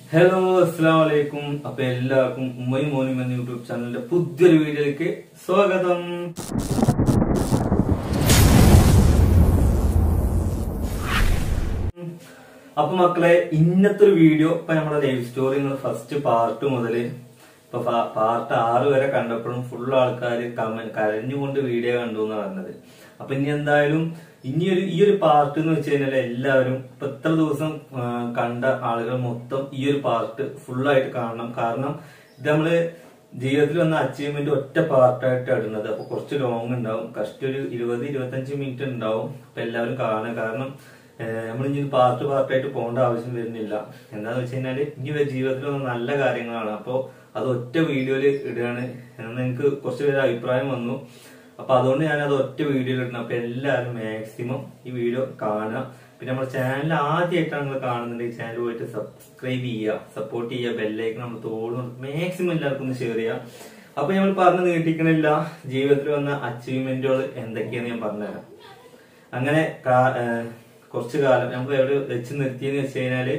Hello അസ്സാം വലൈക്കും അപ്പൊ എല്ലാവർക്കും ഉമ്മയും മോനും എന്ന യൂട്യൂബ് ചാനലിന്റെ പുതിയൊരു വീഡിയോയിലേക്ക് സ്വാഗതം അപ്പൊ മക്കളെ ഇന്നത്തെ ഒരു വീഡിയോ ഇപ്പൊ നമ്മുടെ ലൈഫ് സ്റ്റോറി നിങ്ങൾ ഫസ്റ്റ് പാർട്ട് മുതല് ഇപ്പൊ പാർട്ട് ആറ് വരെ കണ്ടപ്പോഴും ഫുൾ ആൾക്കാർ കമന്റ് കരഞ്ഞുകൊണ്ട് വീഡിയോ കണ്ടു എന്ന് പറഞ്ഞത് അപ്പൊ ഇനി എന്തായാലും ഇനിയൊരു ഈ ഒരു പാർട്ട് എന്ന് വെച്ച് കഴിഞ്ഞാൽ എല്ലാവരും ഇപ്പൊ ഇത്ര ദിവസം ആ, കണ്ട ആളുകൾ മൊത്തം ഈ ഒരു പാർട്ട് ഫുള്ളായിട്ട് കാണണം കാരണം ഇത് നമ്മള് ജീവിതത്തിൽ വന്ന അച്ചീവ്മെന്റ് ഒറ്റ പാർട്ടായിട്ട് ഇടുന്നത് അപ്പൊ കുറച്ച് ലോങ് ഉണ്ടാവും കഷ്ടി ഒരു ഇരുപത് ഇരുപത്തഞ്ച് മിനിറ്റ് ഉണ്ടാവും അപ്പൊ എല്ലാവരും കാണുക കാരണം നമ്മൾ ഇനി പാർട്ട് പാർട്ടായിട്ട് പോകേണ്ട ആവശ്യം വരുന്നില്ല എന്താന്ന് വെച്ച് കഴിഞ്ഞാല് ഇനി വ- ജീവിതത്തിൽ വന്ന നല്ല കാര്യങ്ങളാണ് അപ്പൊ അത് ഒറ്റ വീഡിയോയിൽ ഇടുകയാണ് എന്ന് എനിക്ക് കുറച്ച് പേര് അഭിപ്രായം വന്നു അപ്പൊ അതുകൊണ്ട് ഞാൻ അത് ഒറ്റ വീഡിയോയിൽ ഇടണം അപ്പൊ എല്ലാവരും മാക്സിമം ഈ വീഡിയോ കാണുക പിന്നെ നമ്മുടെ ചാനൽ ആദ്യമായിട്ടാണ് നിങ്ങൾ കാണുന്നുണ്ടെങ്കിൽ ചാനൽ പോയിട്ട് സബ്സ്ക്രൈബ് ചെയ്യുക സപ്പോർട്ട് ചെയ്യുക ബെല്ലൈക്ക് നമ്മൾ തോന്നുന്നു മാക്സിമം എല്ലാവർക്കും ഒന്ന് ഷെയർ ചെയ്യുക അപ്പൊ നമ്മൾ പറഞ്ഞു നീട്ടിക്കണില്ല ജീവിതത്തിൽ വന്ന അച്ചീവ്മെന്റുകൾ എന്തൊക്കെയാന്ന് ഞാൻ പറഞ്ഞുതരാം അങ്ങനെ കാ- ഏഹ് കുറച്ചു കാലം നമുക്ക് എവിടെ വെച്ച് നിർത്തിയെന്ന് വെച്ച് കഴിഞ്ഞാല്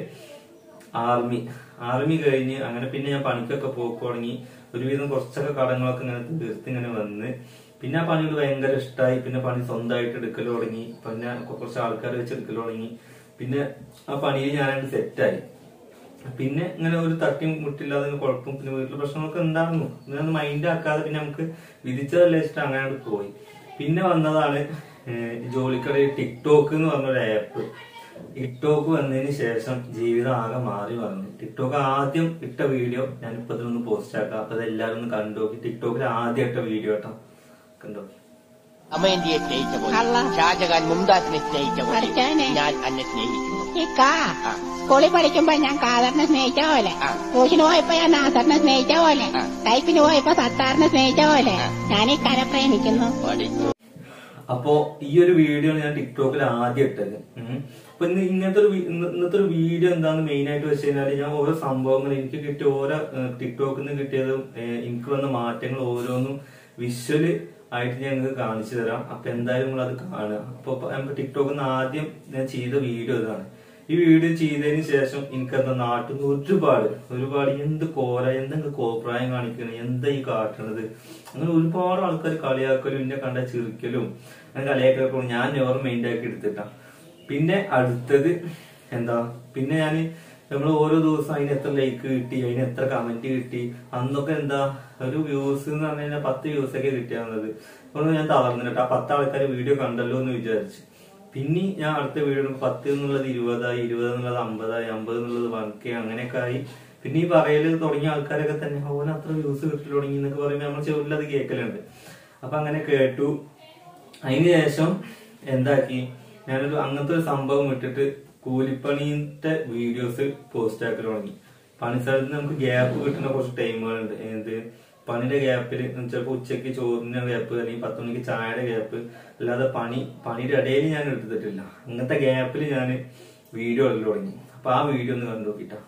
ആർമി ആർമി കഴിഞ്ഞ് അങ്ങനെ പിന്നെ ഞാൻ പണിക്കൊക്കെ പോക്ക് തുടങ്ങി ഒരുവിധം കുറച്ചൊക്കെ കടങ്ങളൊക്കെ ഇങ്ങനെ തീർത്ത് ഇങ്ങനെ വന്ന് പിന്നെ ആ പണിയോട് ഭയങ്കര ഇഷ്ടമായി പിന്നെ പണി സ്വന്തമായിട്ട് എടുക്കൽ തുടങ്ങി പിന്നെ കുറച്ച് ആൾക്കാർ വെച്ച് എടുക്കൽ തുടങ്ങി പിന്നെ ആ പണിയിൽ ഞാനായിട്ട് സെറ്റായി പിന്നെ ഇങ്ങനെ ഒരു തട്ടിയും മുട്ടില്ലാതെ ഇങ്ങനെ കുഴപ്പം പിന്നെ വീട്ടിലെ പ്രശ്നങ്ങളൊക്കെ ഉണ്ടായിരുന്നു ഇതൊന്നും മൈൻഡ് ആക്കാതെ പിന്നെ നമുക്ക് വിധിച്ചതല്ലേ ഇഷ്ടം അങ്ങനെ അങ്ങട് പോയി പിന്നെ വന്നതാണ് ഏഹ്, ജോലിക്കടയിൽ ടിക്ടോക്ക് എന്ന് പറഞ്ഞൊരു ആപ്പ് ടിക്ടോക്ക് വന്നതിന് ശേഷം ജീവിതം ആകെ മാറി വന്നു ടിക്ടോക്ക് ആദ്യം ഇട്ട വീഡിയോ ഞാൻ ഇപ്പൊ ഇതിലൊന്ന് പോസ്റ്റ് ആക്കാം അപ്പൊ അതെല്ലാവരും ഒന്ന് കണ്ടു നോക്കി ടിക്ടോക്കിൽ ആദ്യം ഇട്ട വീഡിയോ കേട്ടോ കണ്ടോ അമേന്തിയെ സ്നേഹിച്ച പോലെ അള്ളാ. ഷാജഹാൻ മുംതാസിനെ സ്നേഹിച്ച പോലെ പഠിക്കാനെ. ഞാൻ അന്നെ സ്നേഹിക്കുന്നു ഇക്ക ആ. സ്കൂളിൽ പഠിക്കുമ്പോ ഞാൻ കാദറിനെ സ്നേഹിച്ച പോലെ ആ. ട്യൂഷന് പോയപ്പോ ഞാൻ നാസറിനെ സ്നേഹിച്ച പോലെ ആ. ടൈപ്പിന് പോയപ്പോ സത്താറിനെ സ്നേഹിച്ച പോലെ ആ. ഞാൻ ഈ കര പ്രേമിക്കുന്നു പഠിച്ചു അപ്പോ ഈ ഒരു വീഡിയോ ഞാൻ ടിക്ടോക്കിൽ ആദ്യം ഇട്ടത് ഉം. അപ്പൊ ഇന്ന് ഇങ്ങനത്തെ ഒരു വി- ഇന്ന് ഇന്നത്തെ ഒരു വീഡിയോ എന്താന്ന് മെയിൻ ആയിട്ട് വെച്ച് കഴിഞ്ഞാൽ ഞാൻ ഓരോ സംഭവങ്ങൾ എനിക്ക് കിട്ടിയ ഓരോ ഏഹ്, ടിക്ടോക്കിൽ നിന്ന് കിട്ടിയതും ഏഹ്, എനിക്ക് വന്ന മാറ്റങ്ങൾ ഓരോന്നും വിഷ്വല് ആയിട്ട് ഞാൻ നിങ്ങൾക്ക് കാണിച്ചു തരാം അപ്പൊ എന്തായാലും നിങ്ങൾ അത് കാണുക അപ്പൊ ഇപ്പൊ നമുക്ക് ടിക്ടോക്കിൽ നിന്ന് ആദ്യം ഞാൻ ചെയ്ത വീഡിയോ ഇതാണ് ഈ വീഡിയോ ചെയ്തതിന് ശേഷം എനിക്കെന്താ നാട്ടിൽ നിന്ന് ഒരുപാട് ഒരുപാട് എന്ത് കോര എന്തെങ്കിലും കോപ്രായം കാണിക്കണം എന്താ ഈ കാട്ടണത് അങ്ങനെ ഒരുപാട് ആൾക്കാർ കളിയാക്കലും എന്നെ കണ്ട ചിരിക്കലും അങ്ങനെ കളിയാക്കലൊക്കെ ഞാൻ നെവർ മൈൻഡ് ആക്കി എടുത്തിട്ടാ പിന്നെ അടുത്തത് എന്താ പിന്നെ ഞാൻ നമ്മൾ ഓരോ ദിവസം അതിന് എത്ര ലൈക്ക് കിട്ടി അതിന് എത്ര കമന്റ് കിട്ടി അന്നൊക്കെ എന്താ ഒരു വ്യൂസ് എന്ന് പറഞ്ഞു കഴിഞ്ഞാൽ പത്ത് വ്യൂസ് ഒക്കെ കിട്ടിയാവുന്നത് അതുകൊണ്ട് ഞാൻ തളർന്നിട്ട് ആ പത്ത് ആൾക്കാർ വീഡിയോ കണ്ടല്ലോ എന്ന് വിചാരിച്ചു പിന്നെ ഞാൻ അടുത്ത വീഡിയോ പത്ത് എന്നുള്ളത് ഇരുപതായി ഇരുപത് എന്നുള്ളത് അമ്പതായി അമ്പത് എന്നുള്ളത് വൺ കെ അങ്ങനെയൊക്കെ ആയി പിന്നെ ഈ പറയല് തുടങ്ങിയ ആൾക്കാരൊക്കെ തന്നെ ഓൻ അത്ര വ്യൂസ് കിട്ടി തുടങ്ങി എന്നൊക്കെ പറയുമ്പോൾ നമ്മൾ ചെവിലിൽ അത് കേൾക്കലുണ്ട് അപ്പൊ അങ്ങനെ കേട്ടു അതിന് ശേഷം എന്താക്കി ഞാനൊരു അങ്ങനത്തെ ഒരു സംഭവം ഇട്ടിട്ട് കൂലിപ്പണിന്റെ വീഡിയോസ് പോസ്റ്റ് ആക്കി തുടങ്ങി പണിസ്ഥലത്ത് നമുക്ക് ഗ്യാപ്പ് കിട്ടുന്ന കുറച്ച് ടൈമുകളുണ്ട് എന്ത് പണിയുടെ ഗ്യാപ്പിൽ ചിലപ്പോൾ ഉച്ചയ്ക്ക് ചോറിന്റെ ഗ്യാപ്പ് അല്ലെങ്കിൽ പത്ത് മണിക്ക് ചായയുടെ ഗ്യാപ്പ് അല്ലാതെ പണി പണിയുടെ ഇടയിൽ ഞാൻ എടുത്തിട്ടില്ല അങ്ങനത്തെ ഗ്യാപ്പിൽ ഞാൻ വീഡിയോ ഇടൽ തുടങ്ങി അപ്പൊ ആ വീഡിയോ ഒന്ന് കണ്ടു നോക്കിട്ടാ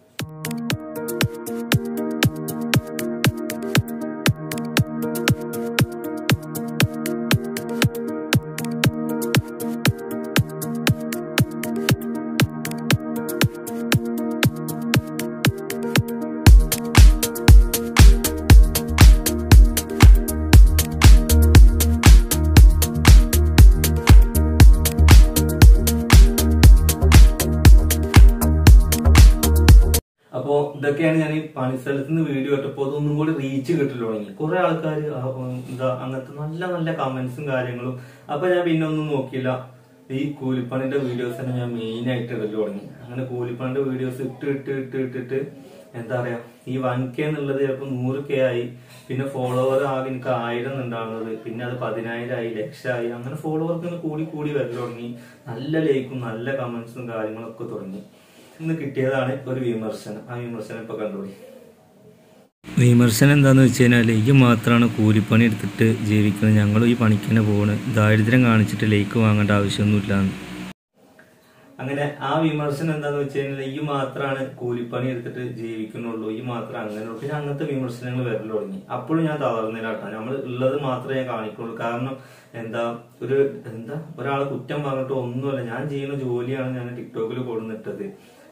അപ്പോ ഇതൊക്കെയാണ് ഞാൻ ഈ പണിസ്ഥലത്ത് നിന്ന് വീഡിയോ ഇട്ടപ്പോ അതൊന്നും കൂടി റീച്ച് കിട്ടൽ തുടങ്ങി കുറെ ആൾക്കാർ എന്താ അങ്ങനത്തെ നല്ല നല്ല കമന്റ്സും കാര്യങ്ങളും അപ്പൊ ഞാൻ പിന്നെ ഒന്നും നോക്കിയില്ല ഈ കൂലിപ്പണിന്റെ വീഡിയോസ് തന്നെ ഞാൻ മെയിൻ ആയിട്ട് ഇടൽ തുടങ്ങി അങ്ങനെ കൂലിപ്പണിന്റെ വീഡിയോസ് ഇട്ട് ഇട്ട് ഇട്ട് ഇട്ടിട്ട് എന്താ പറയാ ഈ വൺ കെ എന്നുള്ളത് ചിലപ്പോൾ നൂറ് കെ ആയി പിന്നെ ഫോളോവർ ആകെ എനിക്ക് ആയിരം ഉണ്ടാകുന്നത് പിന്നെ അത് പതിനായിരം ആയി ലക്ഷമായി അങ്ങനെ ഫോളോവർക്ക് ഇങ്ങനെ കൂടി കൂടി വരൽ തുടങ്ങി നല്ല ലൈക്കും നല്ല കമന്റ്സും കാര്യങ്ങളൊക്കെ തുടങ്ങി ഇന്ന് കിട്ടിയതാണ് ഒരു വിമർശനം ആ വിമർശനം ഇപ്പൊ കണ്ടോളി വിമർശനം എന്താന്ന് വെച്ച് കഴിഞ്ഞാൽ ഈ മാത്രമാണ് കൂലിപ്പണി എടുത്തിട്ട് ജീവിക്കുന്നത് ഞങ്ങളും ഈ പണിക്ക് തന്നെ പോകണ് ദാരിദ്ര്യം കാണിച്ചിട്ട് ലേക്ക് വാങ്ങേണ്ട ആവശ്യമൊന്നുമില്ല അങ്ങനെ ആ വിമർശനം എന്താന്ന് വെച്ച് കഴിഞ്ഞാൽ ഈ മാത്രമാണ് കൂലിപ്പണി എടുത്തിട്ട് ജീവിക്കുന്നുള്ളൂ ഈ മാത്രം അങ്ങനെ പിന്നെ അങ്ങനത്തെ വിമർശനങ്ങൾ വരൽ തുടങ്ങി അപ്പോഴും ഞാൻ തളർന്നില്ല കേട്ടോ നമ്മൾ ഉള്ളത് മാത്രമേ ഞാൻ കാണിക്കുള്ളൂ കാരണം എന്താ ഒരു എന്താ ഒരാളെ കുറ്റം പറഞ്ഞിട്ട് ഒന്നുമല്ല ഞാൻ ചെയ്യുന്ന ജോലിയാണ് ഞാൻ ടിക്ടോക്കിൽ കൊടുന്നിട്ടത്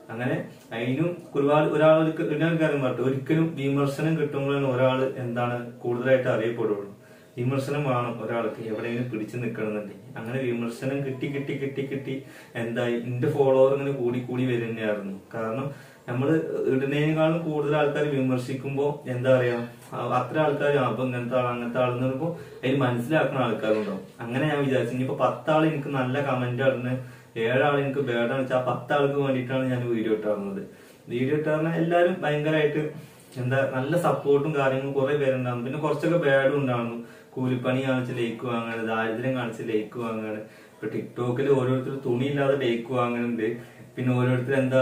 അങ്ങനെ അതിനും ഒരുപാട് ഒരാൾ ഒരു കാര്യം പറഞ്ഞു ഒരിക്കലും വിമർശനം കിട്ടുമ്പോഴാണ് ഒരാൾ എന്താണ് കൂടുതലായിട്ട് അറിയപ്പെടുള്ളൂ വിമർശനം വേണം ഒരാൾക്ക് എവിടെയെങ്കിലും പിടിച്ചു നിൽക്കണമെന്നുണ്ടെങ്കിൽ അങ്ങനെ വിമർശനം കിട്ടി കിട്ടി കിട്ടി കിട്ടി എന്തായി എന്റെ ഫോളോവർ ഇങ്ങനെ കൂടി കൂടി വരുന്നതായിരുന്നു കാരണം നമ്മൾ ഇടുന്നതിനേക്കാളും കൂടുതൽ ആൾക്കാർ വിമർശിക്കുമ്പോൾ എന്താ പറയാ അ- അത്ര ആൾക്കാർ അപ്പൊ ഇങ്ങനത്തെ ആൾ അങ്ങനത്തെ ആളെന്ന് പറയുമ്പോൾ അതിൽ മനസ്സിലാക്കുന്ന ആൾക്കാരുണ്ടാവും അങ്ങനെ ഞാൻ വിചാരിച്ചു ഇനിയിപ്പോ പത്താൾ എനിക്ക് നല്ല കമന്റ് ഇടുന്ന ഏഴാൾ എനിക്ക് ബേഡാന്ന് വെച്ചാൽ ആ പത്താൾക്ക് വേണ്ടിയിട്ടാണ് ഞാൻ വീഡിയോ ഇട്ടാറുന്നത് വീഡിയോ ഇട്ടാറുന്ന എല്ലാവരും ഭയങ്കരമായിട്ട് എന്താ നല്ല സപ്പോർട്ടും കാര്യങ്ങളും കുറെ പേരുണ്ടാകുന്നു പിന്നെ കുറച്ചൊക്കെ ബാഡും ഉണ്ടാകുന്നു കൂലിപ്പണി കാണിച്ച് ലേക്ക് വാങ്ങാണ് ദാരിദ്ര്യം കാണിച്ച് ലേക്ക് വാങ്ങാണ് ഇപ്പൊ ടിക്ടോക്കിൽ ഓരോരുത്തർ തുണിയില്ലാതെ ലേക്ക് വാങ്ങുന്നുണ്ട് പിന്നെ ഓരോരുത്തർ എന്താ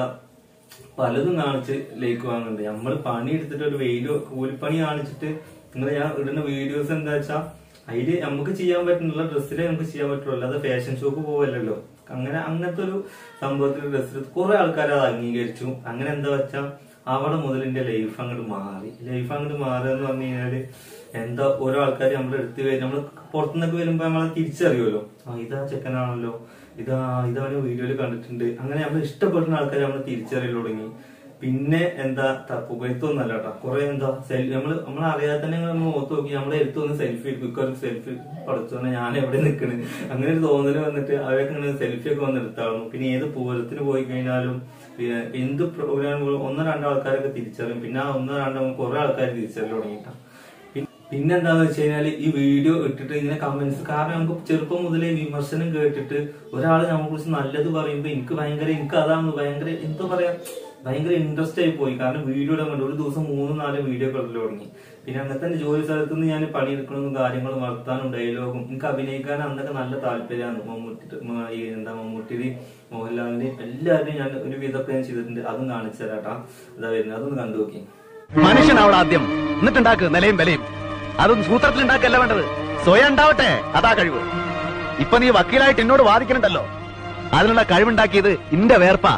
പലതും കാണിച്ച് ലേക്ക് വാങ്ങുന്നുണ്ട് നമ്മൾ പണി എടുത്തിട്ട് ഒരു വെയിലോ കൂലിപ്പണി കാണിച്ചിട്ട് നിങ്ങൾ ഞാൻ ഇടുന്ന വീഡിയോസ് എന്താ വെച്ചാ അതില് നമുക്ക് ചെയ്യാൻ പറ്റുന്നുള്ള ഡ്രസ്സിലേ നമുക്ക് ചെയ്യാൻ പറ്റുള്ളൂ അല്ലാതെ ഫാഷൻ ഷോക്ക് പോവല്ലല്ലോ അങ്ങനെ അങ്ങനത്തെ ഒരു സംഭവത്തിൽ ഡ്രസ്സിൽ കുറെ ആൾക്കാർ അത് അംഗീകരിച്ചു അങ്ങനെ എന്താ വെച്ചാ അവിടെ മുതൽ എന്റെ ലൈഫ് അങ്ങോട്ട് മാറി ലൈഫ് അങ്ങോട്ട് മാറുക എന്ന് പറഞ്ഞു കഴിഞ്ഞാല് എന്താ ഓരോ ആൾക്കാർ നമ്മുടെ അടുത്ത് വരും നമ്മൾ പുറത്തുനിന്നൊക്കെ വരുമ്പോ നമ്മളെ തിരിച്ചറിയുമല്ലോ ആ ഇതാ ചെക്കനാണല്ലോ ഇതാ ഇതാണ് വീഡിയോയിൽ കണ്ടിട്ടുണ്ട് അങ്ങനെ നമ്മൾ ഇഷ്ടപ്പെടുന്ന ആൾക്കാരെ നമ്മൾ തിരിച്ചറിയൽ തുടങ്ങി പിന്നെ എന്താ പുകഴ്ത്തൊന്നല്ല കേട്ടോ കുറെ എന്താ സെൽഫി നമ്മള് നമ്മളെ അറിയാതെ തന്നെ നമ്മൾ മുഖത്ത് നോക്കി നമ്മളെ എടുത്തു വന്ന് സെൽഫി എടുക്കും ഒരു സെൽഫി പഠിച്ചോന്നെ ഞാൻ എവിടെ നിൽക്കണ് അങ്ങനെ ഒരു തോന്നല് വന്നിട്ട് അവരൊക്കെ ഇങ്ങനെ സെൽഫി ഒക്കെ വന്ന് എടുത്താളും പിന്നെ ഏത് പൂരത്തിന് പോയി കഴിഞ്ഞാലും പിന്നെ എന്ത് പ്രോഗ്രാം ഒന്നോ രണ്ടോ ആൾക്കാരൊക്കെ തിരിച്ചറിയും പിന്നെ ആ ഒന്നോ രണ്ടോ കുറെ ആൾക്കാർ തിരിച്ചറിയൽ തുടങ്ങിയിട്ടാണ് പി- പിന്നെന്താന്ന് വെച്ച് കഴിഞ്ഞാല് ഈ വീഡിയോ ഇട്ടിട്ട് ഇങ്ങനെ കമന്റ്സ് കാരണം നമുക്ക് ചെറുപ്പം മുതലേ വിമർശനം കേട്ടിട്ട് ഒരാൾ നമ്മളെ കുറിച്ച് നല്ലത് പറയുമ്പോ എനിക്ക് ഭയങ്കര എനിക്ക് അതാണ് ഭയങ്കര എന്തോ പറയാ ഭയങ്കര ഇൻട്രസ്റ്റ് ആയി പോയി കാരണം വീഡിയോ ഇടാൻ വേണ്ടി ഒരു ദിവസം മൂന്നും നാലും വീഡിയോ ഒക്കെ ഇടല് തുടങ്ങി പിന്നെ അങ്ങനെ തന്നെ ജോലി സ്ഥലത്ത് നിന്ന് ഞാൻ പണിയെടുക്കണമെന്നും കാര്യങ്ങളും വർത്താനും ഡയലോഗും എനിക്ക് അഭിനയിക്കാൻ അന്നൊക്കെ നല്ല താല്പര്യമാണ് മമ്മൂട്ടി മ- ഈ എന്താ മമ്മൂട്ടി മോഹൻലാലിന്റെയും എല്ലാവരുടെയും ഞാൻ ഒരു വിധമൊക്കെ ഞാൻ ചെയ്തിട്ടുണ്ട് അതും കാണിച്ചു തരാട്ടാ അതാ വരുന്നത് അതൊന്ന് കണ്ടു നോക്കി മനുഷ്യനാവണം ആദ്യം എന്നിട്ടുണ്ടാക്ക് നിലയും വിലയും അതും സൂത്രത്തിൽ ഉണ്ടാക്കല്ല വേണ്ടത് സ്വയം ഉണ്ടാവട്ടെ അതാ കഴിവ് ഇപ്പൊ നീ വക്കീലായിട്ട് എന്നോട് വാദിക്കണുണ്ടല്ലോ അതിനുള്ള കഴിവുണ്ടാക്കിയത് ഇന്റെ വേർപ്പാ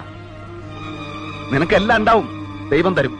നിനക്കെല്ലാം ഉണ്ടാവും ദൈവം തരും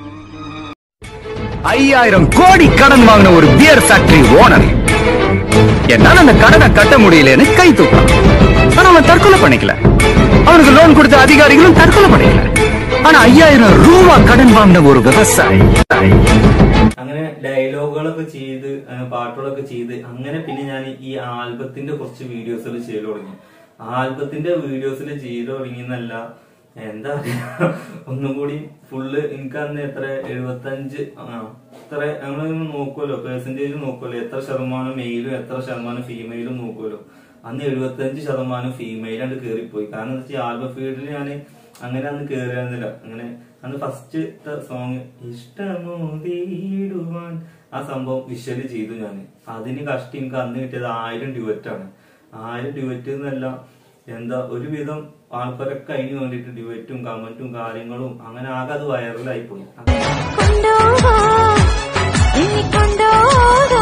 ஐயாயிரம் கோடி கடன் வாங்கின ஒரு பியர் ஃபேக்டரி ஓனர் என்னால அந்த கடனை கட்ட முடியலன்னு கை தூக்கலாம் ஆனா அவன் தற்கொலை பண்ணிக்கல அவனுக்கு லோன் கொடுத்த அதிகாரிகளும் தற்கொலை பண்ணிக்கல ஆனா ஐயாயிரம் ரூபா கடன் வாங்கின ஒரு விவசாயி അങ്ങനെ ഡയലോഗുകളൊക്കെ ചെയ്ത് ആ, പാട്ടുകളൊക്കെ ചെയ്ത് അങ്ങനെ പിന്നെ ഞാൻ ഈ ആൽബത്തിന്റെ കുറച്ച് വീഡിയോസുകൾ ചെയ്തു തുടങ്ങി ആൽബത്തിന്റെ വീഡിയോസിൽ ചെയ്തു തുടങ്ങിയെന്നല്ല എന്താ പറയാ ഒന്നും കൂടി ഫുള്ള് എനിക്ക് അന്ന് എത്ര എഴുപത്തഞ്ച് ആ എത്ര ഞങ്ങൾ നോക്കുമല്ലോ പെർസെന്റേജ് നോക്കുമല്ലോ എത്ര ശതമാനം മെയിലും എത്ര ശതമാനം ഫീമെയിലും നോക്കുമല്ലോ അന്ന് എഴുപത്തഞ്ച് ശതമാനം ഫീമെയിലാണ്ട് കയറിപ്പോയി കാരണം എന്താ വെച്ചാൽ ആൽബം ഫീൽഡിൽ ഞാൻ അങ്ങനെ അന്ന് കേറിയിരുന്നില്ല അങ്ങനെ അന്ന് ഫസ്റ്റ് സോങ് ഇഷ്ടമോതിടുവാൻ ആ സംഭവം വിഷ്വല് ചെയ്തു ഞാൻ അതിന് കഷ്ടി എനിക്ക് അന്ന് കിട്ടിയത് ആയിരം ഡ്യുവറ്റ് ആണ് ആയിരം ഡ്യുവറ്റ് എന്നല്ല എന്താ ഒരുവിധം ആൾക്കാരൊക്കെ അതിന് വേണ്ടിയിട്ട് ഡ്യുവറ്റും കമന്റും കാര്യങ്ങളും അങ്ങനെ ആകെ അത് വൈറലായി പോയി കൊണ്ടോകോ ഇനി കൊണ്ടോകോ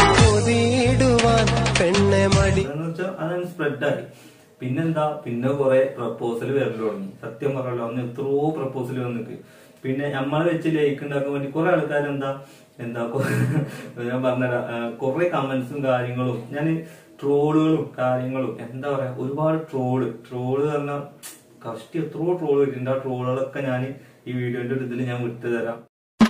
എന്ന് വെച്ചാൽ അതങ്ങ് സ്പ്രെഡായി പിന്നെന്താ പിന്നെ കുറെ പ്രപ്പോസൽ വരൽ തുടങ്ങി സത്യം പറയല്ലോ അന്ന് എത്രയോ പ്രപ്പോസൽ വന്നിട്ട് പിന്നെ നമ്മളെ വെച്ച് ലൈക്ക് ഉണ്ടാക്കാൻ വേണ്ടി കുറെ ആൾക്കാർ എന്താ എന്താ കൊ- ഞാൻ പറഞ്ഞ കുറെ കമന്റ്സും കാര്യങ്ങളും ഞാൻ ട്രോളുകളും കാര്യങ്ങളും എന്താ പറയാ ഒരുപാട് ട്രോള് ട്രോള് പറഞ്ഞാൽ കഷ്ടി എത്രയോ ട്രോൾ കിട്ടിയിട്ടുണ്ട് ആ ട്രോളുകളൊക്കെ ഞാൻ ഈ വീഡിയോന്റെ ഒരു ഇതിൽ ഞാൻ വിട്ടു തരാം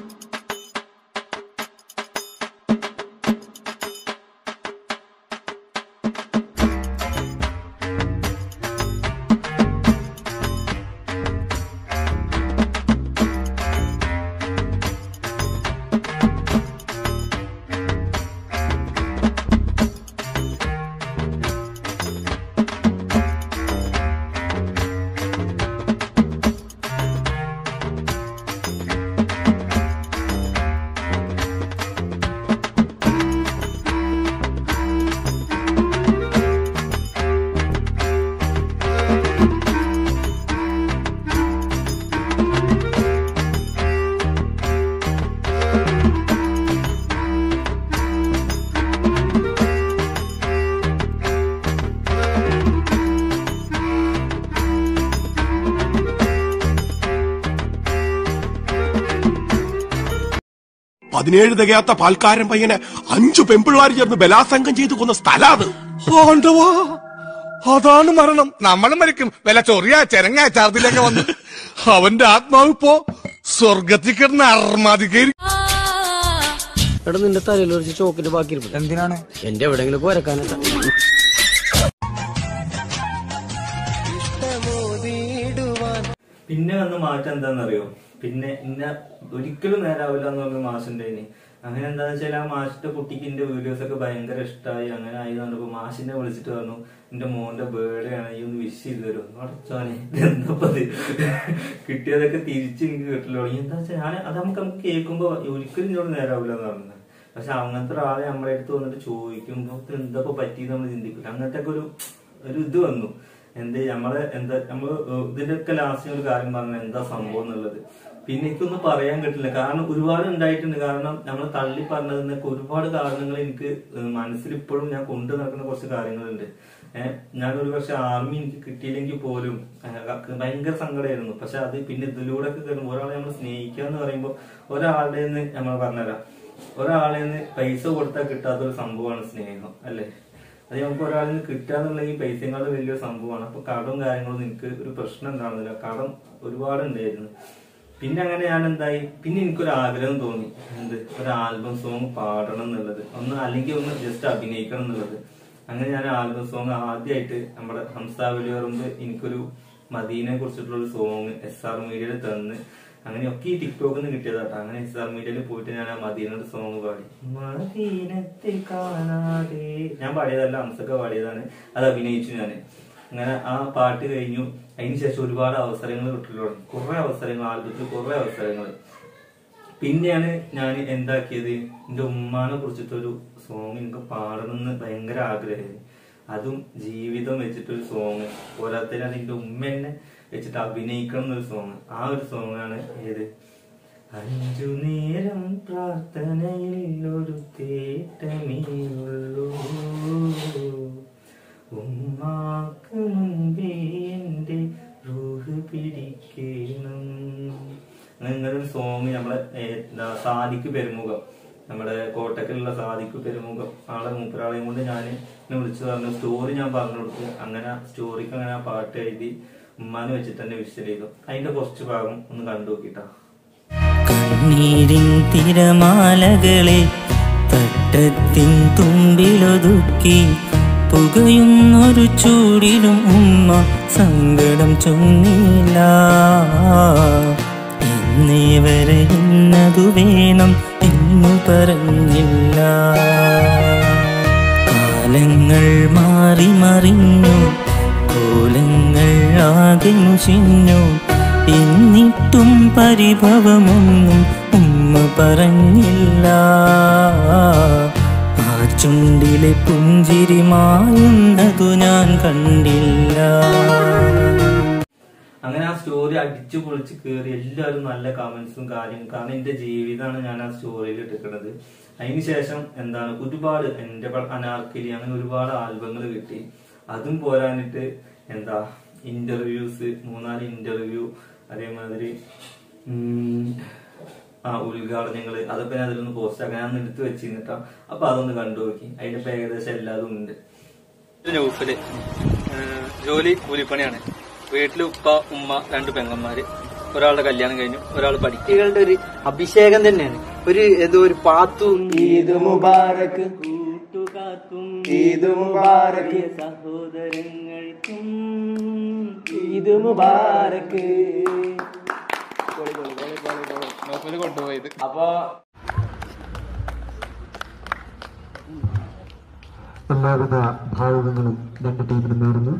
പതിനേഴ് തികയാത്ത പാൽക്കാരൻ പയ്യനെ അഞ്ചു പെമ്പിള്ളാർ ചേർന്ന് ബലാസംഗം ചെയ്തു കൊന്ന സ്ഥലാ അത് ആണ്ടവാ അതാണ് മരണം നമ്മളും മരിക്കും വല്ല ചൊറിയ ചെരങ്ങ ചാർദിലൊക്കെ വന്ന് അവന്റെ ആത്മാവ് ഇപ്പോ സ്വർഗത്തിൽ കിടന്ന് അർമാദിക്കരി എടാ നിന്റെ തലയിൽ കുറച്ച് ചോക്കിന്റെ ബാക്കി എന്തിനാണ് എന്റെ എവിടെങ്കിലും വരക്കാനല്ല പിന്നെ വന്ന മാറ്റം എന്താണെന്നറിയോ പിന്നെ ഇന്ന ഒരിക്കലും നേരാവില്ല എന്ന് പറഞ്ഞ മാഷിന്റെ ഇനി അങ്ങനെ എന്താന്ന് വെച്ചാൽ ആ മാഷിന്റെ കുട്ടിക്ക് എന്റെ വീഡിയോസ് ഒക്കെ ഭയങ്കര ഇഷ്ടമായി അങ്ങനെ ആയി കണ്ടപ്പോ മാഷിനെ വിളിച്ചിട്ട് പറഞ്ഞു എന്റെ മോന്റെ ബേർഡേ ആണ് ഈ ഒന്ന് വിഷ് ചെയ്ത് തരും അടച്ചോനെ എന്തപ്പത് കിട്ടിയതൊക്കെ തിരിച്ച് എനിക്ക് കിട്ടില്ല തുടങ്ങി എന്താ വെച്ചാൽ ഞാൻ അത് നമുക്ക് നമുക്ക് കേൾക്കുമ്പോ ഒരിക്കലും ഇങ്ങോട്ട് നേരാവില്ല എന്ന് പറഞ്ഞത് പക്ഷെ അങ്ങനത്തെ ഒരാളെ നമ്മുടെ അടുത്ത് വന്നിട്ട് ചോദിക്കുമ്പോ ഇത് എന്താ പറ്റി നമ്മൾ ചിന്തിക്കില്ല അങ്ങനത്തെ ഒക്കെ ഒരു ഒരു ഇത് വന്നു എന്ത് നമ്മളെ എന്താ നമ്മള് ഇതിന്റെ ഒക്കെ ലാസ്റ്റ് ഒരു കാര്യം പറഞ്ഞ എന്താ സംഭവം എന്നുള്ളത് പിന്നെ എനിക്കൊന്നും പറയാൻ കിട്ടില്ല കാരണം ഒരുപാട് ഉണ്ടായിട്ടുണ്ട് കാരണം നമ്മൾ തള്ളി പറഞ്ഞതിനൊക്കെ ഒരുപാട് കാരണങ്ങൾ എനിക്ക് മനസ്സിൽ ഇപ്പോഴും ഞാൻ കൊണ്ടു നടക്കുന്ന കുറച്ച് കാര്യങ്ങളുണ്ട് ഏഹ് ഞാൻ ഒരു പക്ഷെ ആർമി എനിക്ക് കിട്ടിയില്ലെങ്കിൽ പോലും ഏഹ് ഭയങ്കര സങ്കടമായിരുന്നു പക്ഷെ അത് പിന്നെ ഇതിലൂടെ ഒക്കെ കയറുമ്പോൾ ഒരാളെ നമ്മൾ സ്നേഹിക്കുക എന്ന് പറയുമ്പോൾ ഒരാളുടെ നിന്ന് നമ്മൾ പറഞ്ഞുതരാം ഒരാളെ നിന്ന് പൈസ കൊടുത്താൽ കിട്ടാത്ത ഒരു സംഭവമാണ് സ്നേഹം അല്ലേ അത് നമുക്ക് ഒരാളിൽ നിന്ന് കിട്ടാന്നുള്ള ഈ പൈസയെക്കാളും വലിയൊരു സംഭവമാണ് അപ്പൊ കടവും കാര്യങ്ങളൊന്നും എനിക്ക് ഒരു പ്രശ്നം ഉണ്ടാകുന്നില്ല കടം ഒരുപാട് ഉണ്ടായിരുന്നു പിന്നെ അങ്ങനെ ഞാൻ എന്തായി പിന്നെ എനിക്കൊരു ആഗ്രഹം തോന്നി എന്ത് ഒരു ആൽബം സോങ് പാടണം എന്നുള്ളത് ഒന്ന് അല്ലെങ്കിൽ ഒന്ന് ജസ്റ്റ് അഭിനയിക്കണം എന്നുള്ളത് അങ്ങനെ ഞാൻ ആൽബം സോങ് ആദ്യമായിട്ട് നമ്മുടെ ഹംസാവലി പറയുമ്പോ എനിക്കൊരു മദീനെ കുറിച്ചിട്ടുള്ള ഒരു സോങ് എസ് ആർ മീഡിയയിൽ തന്ന് അങ്ങനെയൊക്കെ ഈ ടിക്ടോക്കിൽ നിന്ന് കിട്ടിയതാട്ടോ അങ്ങനെ എസ് ആർ മീഡിയയിൽ പോയിട്ട് ഞാൻ ആ മദീനയുടെ സോങ് പാടി മദീനത്തെ കാണാതെ ഞാൻ പാടിയതല്ല ഹംസൊക്കെ പാടിയതാണ് അത് അഭിനയിച്ചു ഞാൻ അങ്ങനെ ആ പാട്ട് കഴിഞ്ഞു അതിന് ശേഷം ഒരുപാട് അവസരങ്ങൾ കിട്ടുള്ളൂ കുറെ അവസരങ്ങൾ ആൽബത്തിൽ കുറെ അവസരങ്ങൾ പിന്നെയാണ് ഞാൻ എന്താക്കിയത് എന്റെ ഉമ്മാനെ കുറിച്ചിട്ടൊരു സോങ് എനിക്ക് പാടണം എന്ന് ഭയങ്കര ആഗ്രഹമായിരുന്നു അതും ജീവിതം വെച്ചിട്ടൊരു സോങ് പോരാത്തതിന് അത് എന്റെ ഉമ്മ തന്നെ വെച്ചിട്ട് അഭിനയിക്കണം എന്നൊരു സോങ് ആ ഒരു സോങ് ആണ് ഏത് അഞ്ചു നേരം പ്രാർത്ഥനയിൽ ഒരു തേറ്റമേ ഉള്ളൂ ഉമ്മാക്ക് മുൻപേ എന്റെ റൂഹ് പിടിക്കണം അങ്ങനെ ഒരു സോങ് നമ്മളെ ഏ, എന്താ സാദിക്ക് പെരുമുഖം നമ്മുടെ കോട്ടക്കലുള്ള സാദിക്ക് പെരുമുഖം ആളെ മൂപ്പരാളെയും കൊണ്ട് ഞാൻ എന്നെ വിളിച്ചു പറഞ്ഞു സ്റ്റോറി ഞാൻ പറഞ്ഞു കൊടുത്തു അങ്ങനെ സ്റ്റോറിക്ക് അങ്ങനെ ആ പാട്ട് എഴുതി ഉമ്മാനെ വെച്ചിട്ട് തന്നെ വിഷയം ചെയ്തു അതിന്റെ കുറച്ച് ഭാഗം ഒന്ന് കണ്ടു നോക്കിട്ടാ കണ്ണീരിൻ തിരമാലകളെ തട്ടത്തിൻ തുമ്പിലൊതുക്കി പുകയുന്നൊരു ചൂടിലും ഉമ്മ സങ്കടം ചൊന്നില്ല എന്നേ വരെ ഇന്നതു വേണം എന്നു പറഞ്ഞില്ല കാലങ്ങൾ മാറി മറിഞ്ഞു കോലങ്ങൾ ആകെ മുഷിഞ്ഞു എന്നിട്ടും പരിഭവമൊന്നും ഉമ്മ പറഞ്ഞില്ല ആ ചുണ്ടിലെ പുഞ്ചിരി മായുന്നതു ഞാൻ കണ്ടില്ല അങ്ങനെ ആ സ്റ്റോറി അടിച്ചു പൊളിച്ച് കയറി എല്ലാവരും നല്ല കമന്റ്സും കാര്യം കാരണം എന്റെ ജീവിതമാണ് ഞാൻ ആ സ്റ്റോറിയിൽ ഇട്ടിക്കുന്നത് അതിനുശേഷം എന്താണ് ഒരുപാട് എന്റെ പ- അനാർക്കലി അങ്ങനെ ഒരുപാട് ആൽബങ്ങൾ കിട്ടി അതും പോരാനിട്ട് എന്താ ഇന്റർവ്യൂസ് മൂന്നാല് ഇന്റർവ്യൂ അതേമാതിരി ഉം, ആ ഉദ്ഘാടനങ്ങള് അതൊക്കെ ഞാൻ അതിലൊന്ന് പോസ്റ്റ് ആക്കാൻ ഞാൻ എടുത്ത് വെച്ചിരുന്നിട്ടാ അപ്പൊ അതൊന്ന് കണ്ടു നോക്കി അതിന്റെ ഇപ്പൊ ഏകദേശം എല്ലാതും ഉണ്ട് നൗഫല് ജോലി കൂലിപ്പണിയാണ് വീട്ടിൽ ഉപ്പ ഉമ്മ രണ്ട് പെങ്ങന്മാര് ഒരാളുടെ കല്യാണം കഴിഞ്ഞു ഒരാൾ പഠിക്കും കുട്ടികളുടെ ഒരു അഭിഷേകം തന്നെയാണ് ഒരു ഏതോ ഒരു പാത്തു ഈദ് മുബാറക്ക് ഈദ് മുബാറക്ക് സഹോദരങ്ങൾക്കും ഈദ് മുബാറക്ക് അപ്പൊ എല്ലാവിധ ഭാവുകങ്ങളും രണ്ട് ടീമിനും നേരുന്നു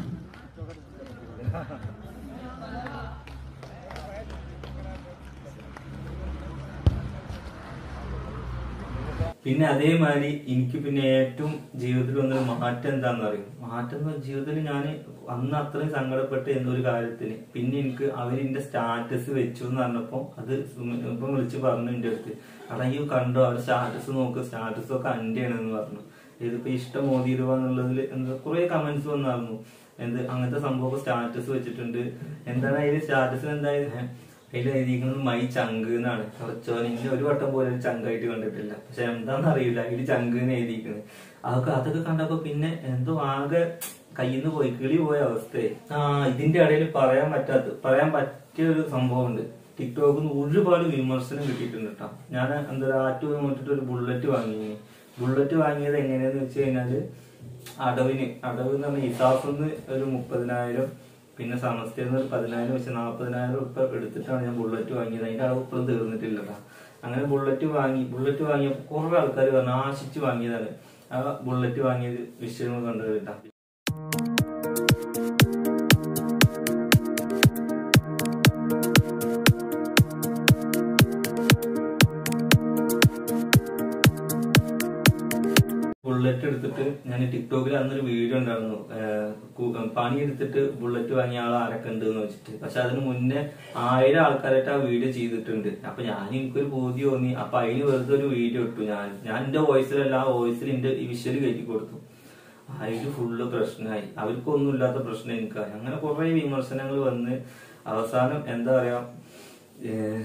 പിന്നെ അതേമാതിരി എനിക്ക് പിന്നെ ഏറ്റവും ജീവിതത്തിൽ വന്നൊരു മാറ്റം എന്താണെന്ന് അറിയും മാറ്റം എന്ന് പറഞ്ഞാൽ ജീവിതത്തിൽ ഞാൻ അന്ന് അത്രയും സങ്കടപ്പെട്ട് എന്തോ ഒരു കാര്യത്തിന് പിന്നെ എനിക്ക് അവരെന്റെ സ്റ്റാറ്റസ് വെച്ചു എന്ന് പറഞ്ഞപ്പോ അത് ഇപ്പം വിളിച്ച് പറഞ്ഞു എന്റെ അടുത്ത് അടാ ഈ കണ്ടോ അവരുടെ സ്റ്റാറ്റസ് നോക്ക് സ്റ്റാറ്റസ് ഒക്കെ അന്റെയാണെന്ന് പറഞ്ഞു ഇതിപ്പോ ഇഷ്ടം മോദിരുവ എന്നുള്ളതിൽ എന്താ കുറെ കമന്റ്സ് വന്നായിരുന്നു എന്ത് അങ്ങനത്തെ സംഭവമൊക്കെ സ്റ്റാറ്റസ് വെച്ചിട്ടുണ്ട് എന്താണ് അതിൽ സ്റ്റാറ്റസിൽ എന്തായാലും അതിൽ എഴുതിയിരിക്കുന്നത് മൈ ചങ്ക് എന്നാണ് കുറച്ചോൻ ഇന്നെ ഒരു വട്ടം പോലെ ഒരു ചങ്കായിട്ട് കണ്ടിട്ടില്ല പക്ഷെ എന്താണെന്ന് അറിയില്ല അതിൽ ചങ്ക് എന്ന് എഴുതിയിരിക്കുന്നത് അതൊക്കെ അതൊക്കെ കണ്ടപ്പോ പിന്നെ എന്തോ ആകെ കയ്യിൽ നിന്ന് പോയി കിളി പോയ അവസ്ഥയെ ആ ഇതിന്റെ ഇടയിൽ പറയാൻ പറ്റാത്ത പറയാൻ പറ്റ പറ്റിയൊരു സംഭവമുണ്ട് ടിക്ടോക്കിൽ നിന്ന് ഒരുപാട് വിമർശനം കിട്ടിയിട്ടുണ്ട് കേട്ടോ ഞാൻ എന്താ ആറ്റു നോക്കിട്ട് ഒരു ബുള്ളറ്റ് വാങ്ങി ബുള്ളറ്റ് വാങ്ങിയത് എങ്ങനെയാന്ന് വെച്ച് കഴിഞ്ഞാല് അടവിന് അടവ് എന്ന് പറഞ്ഞാൽ ഇസാഫിന്ന് ഒരു മുപ്പതിനായിരം പിന്നെ സമസ്തയിൽ നിന്ന് ഒരു പതിനായിരം വെച്ച് നാൽപ്പതിനായിരം ഉറുപ്പ എടുത്തിട്ടാണ് ഞാൻ ബുള്ളറ്റ് വാങ്ങിയത് അതിന്റെ അളവ് ഇപ്പോഴും തീർന്നിട്ടില്ല കേട്ടോ അങ്ങനെ ബുള്ളറ്റ് വാങ്ങി ബുള്ളറ്റ് വാങ്ങിയപ്പോൾ കുറെ ആൾക്കാർ പറഞ്ഞു ആശിച്ച് വാങ്ങിയതാണ് ആ ബുള്ളറ്റ് വാങ്ങിയത് വിഷയങ്ങൾ കണ്ടു കേട്ടോ ബുള്ളറ്റ് എടുത്തിട്ട് ഞാൻ ടിക്ടോക്കിൽ അന്നൊരു വീഡിയോ ഉണ്ടായിരുന്നു ഏഹ് കു- പണി എടുത്തിട്ട് ബുള്ളറ്റ് വാങ്ങിയ ആൾ ആരൊക്കെ ഉണ്ട് എന്ന് വെച്ചിട്ട് പക്ഷെ അതിന് മുന്നേ ആയിരം ആൾക്കാരായിട്ട് ആ വീഡിയോ ചെയ്തിട്ടുണ്ട് അപ്പൊ ഞാൻ എനിക്കൊരു ബോധ്യം തോന്നി അപ്പൊ അതിന് വെറുതെ ഒരു വീഡിയോ ഇട്ടു ഞാൻ ഞാൻ എന്റെ വോയിസിലല്ല ആ വോയിസിൽ എന്റെ വിഷ്വല് കയറ്റി കൊടുത്തു അതില് ഫുള്ള് പ്രശ്നമായി അവർക്കൊന്നും ഇല്ലാത്ത പ്രശ്നം എനിക്കായി അങ്ങനെ കുറെ വിമർശനങ്ങൾ വന്ന് അവസാനം എന്താ പറയാ ഏഹ്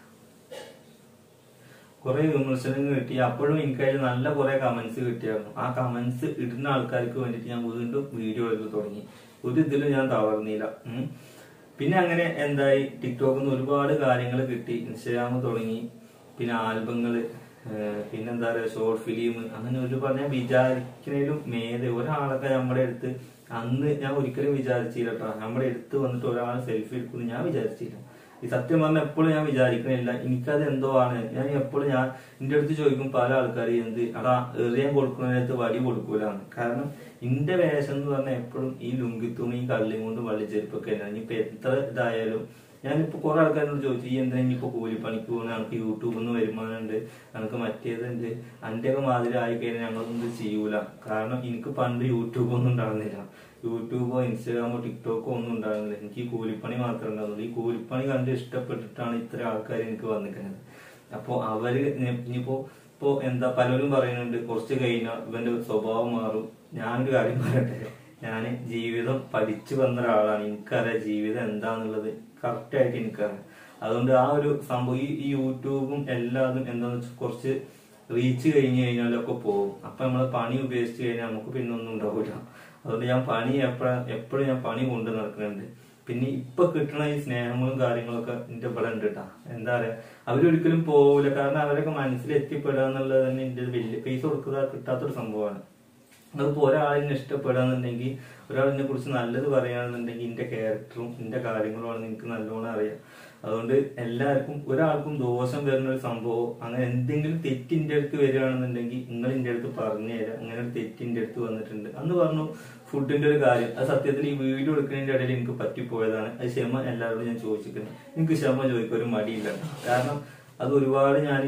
കുറെ വിമർശനങ്ങൾ കിട്ടി അപ്പോഴും എനിക്കതിൽ നല്ല കുറെ കമന്റ്സ് കിട്ടിയായിരുന്നു ആ കമന്റ്സ് ഇടുന്ന ആൾക്കാർക്ക് വേണ്ടിയിട്ട് ഞാൻ വീണ്ടും വീഡിയോ എടുത്ത് തുടങ്ങി ഒരു ഇതിലും ഞാൻ തളർന്നില്ല ഉം. പിന്നെ അങ്ങനെ എന്തായി ടിക്ടോക്കിൽ നിന്ന് ഒരുപാട് കാര്യങ്ങൾ കിട്ടി ഇൻസ്റ്റാഗ്രാം തുടങ്ങി പിന്നെ ആൽബങ്ങള് ഏഹ് പിന്നെന്താ പറയാ ഷോർട്ട് ഫിലിം അങ്ങനെ ഒരുപാട് ഞാൻ വിചാരിക്കുന്നതിലും മേലെ ഒരാളൊക്കെ നമ്മുടെ അടുത്ത് അന്ന് ഞാൻ ഒരിക്കലും വിചാരിച്ചില്ല കേട്ടോ നമ്മുടെ അടുത്ത് വന്നിട്ട് ഒരാൾ സെൽഫി എടുക്കുന്നു ഞാൻ വിചാരിച്ചില്ല ഈ സത്യം പറഞ്ഞാൽ എപ്പോഴും ഞാൻ വിചാരിക്കണില്ല എനിക്കത് എന്തോ ആണ് ഞാൻ എപ്പോഴും ഞാൻ എന്റെ അടുത്ത് ചോദിക്കും പല ആൾക്കാർ എന്ത് അടാ എറിയാൻ കൊടുക്കുന്നതിനകത്ത് വടി കൊടുക്കൂലാണ് കാരണം എന്റെ വേഷം എന്ന് പറഞ്ഞാൽ എപ്പോഴും ഈ ലുങ്കിത്തുണി കള്ളിയും കൊണ്ട് വള്ളിച്ചെരുപ്പൊക്കെ തന്നെയാണ് ഇനിയിപ്പോ എത്ര ഇതായാലും ഞാനിപ്പോ കുറെ ആൾക്കാരോട് ചോദിച്ചു ഈ എന്തിനാ ഇനിയിപ്പോ കൂലിപ്പണിക്ക് പോകുന്ന എനിക്ക് യൂട്യൂബിൽ നിന്ന് വരുമാനമുണ്ട് എനിക്ക് മറ്റേതുണ്ട് അന്റെ ഒക്കെ മാതിരി ആയി കഴിഞ്ഞാൽ ഞങ്ങളൊന്നും ഇത് ചെയ്യൂല കാരണം എനിക്ക് പണ്ട് യൂട്യൂബ് ഒന്നും ഉണ്ടായിരുന്നില്ല യൂട്യൂബോ ഇൻസ്റ്റാഗ്രാമോ ടിക്ടോക്കോ ഒന്നും ഉണ്ടായിരുന്നില്ല എനിക്ക് ഈ കൂലിപ്പണി മാത്രമേ ഉണ്ടായിരുന്നുള്ളൂ ഈ കൂലിപ്പണി കണ്ട് ഇഷ്ടപ്പെട്ടിട്ടാണ് ഇത്ര ആൾക്കാർ എനിക്ക് വന്നിരിക്കുന്നത് അപ്പോ അവര് ഇനി- ഇനിയിപ്പോ ഇപ്പോ എന്താ പലരും പറയുന്നുണ്ട് കുറച്ച് കഴിഞ്ഞാൽ ഇവന്റെ സ്വഭാവം മാറും ഞാനൊരു കാര്യം പറയട്ടെ ഞാൻ ജീവിതം പഠിച്ചു വന്ന ഒരാളാണ് എനിക്കറിയാം ജീവിതം എന്താന്നുള്ളത് കറക്റ്റ് ആയിട്ട് എനിക്കറിയാം അതുകൊണ്ട് ആ ഒരു സംഭവം ഈ ഈ യൂട്യൂബും എല്ലാതും എന്താന്ന് വെച്ചാൽ കുറച്ച് റീച്ച് കഴിഞ്ഞു കഴിഞ്ഞാലൊക്കെ പോകും അപ്പൊ നമ്മള് പണി ഉപേക്ഷിച്ച് കഴിഞ്ഞാൽ നമുക്ക് പിന്നെ ഒന്നും ഉണ്ടാവില്ല അതുകൊണ്ട് ഞാൻ പണി എപ്പോഴും എപ്പോഴും ഞാൻ പണി കൊണ്ട് നടക്കുന്നുണ്ട് പിന്നെ ഇപ്പൊ കിട്ടണ ഈ സ്നേഹങ്ങളും കാര്യങ്ങളൊക്കെ എന്റെ ഇവിടെ ഉണ്ട് കേട്ടാ എന്താ പറയാ അവരൊരിക്കലും പോവില്ല കാരണം അവരൊക്കെ മനസ്സിൽ എത്തിപ്പെടുക എന്നുള്ളത് തന്നെ എന്റെ വലിയ പൈസ കൊടുക്കുക കിട്ടാത്തൊരു സംഭവമാണ് അതിപ്പോ ഒരാളിനെ ഇഷ്ടപ്പെടുകയാണെന്നുണ്ടെങ്കിൽ ഒരാളിനെ കുറിച്ച് നല്ലത് പറയുകയാണെന്നുണ്ടെങ്കിൽ എന്റെ ക്യാരക്ടറും എന്റെ കാര്യങ്ങളുമാണ് എനിക്ക് നല്ലോണം അറിയാം അതുകൊണ്ട് എല്ലാവർക്കും ഒരാൾക്കും ദോഷം വരുന്ന ഒരു സംഭവം അങ്ങനെ എന്തെങ്കിലും തെറ്റിന്റെ അടുത്ത് വരികയാണെന്നുണ്ടെങ്കിൽ നിങ്ങൾ എന്റെ അടുത്ത് പറഞ്ഞു തരാം അങ്ങനെ ഒരു തെറ്റിന്റെ അടുത്ത് വന്നിട്ടുണ്ട് അന്ന് പറഞ്ഞു ഫുഡിന്റെ ഒരു കാര്യം അത് സത്യത്തിൽ ഈ വീഡിയോ എടുക്കുന്നതിന്റെ ഇടയിൽ എനിക്ക് പറ്റിപ്പോയതാണ് അത് ക്ഷമ എല്ലാവരോടും ഞാൻ ചോദിച്ചിട്ടുണ്ട് എനിക്ക് ക്ഷമ ചോദിക്കാൻ ഒരു മടിയില്ല കാരണം അത് ഒരുപാട് ഞാൻ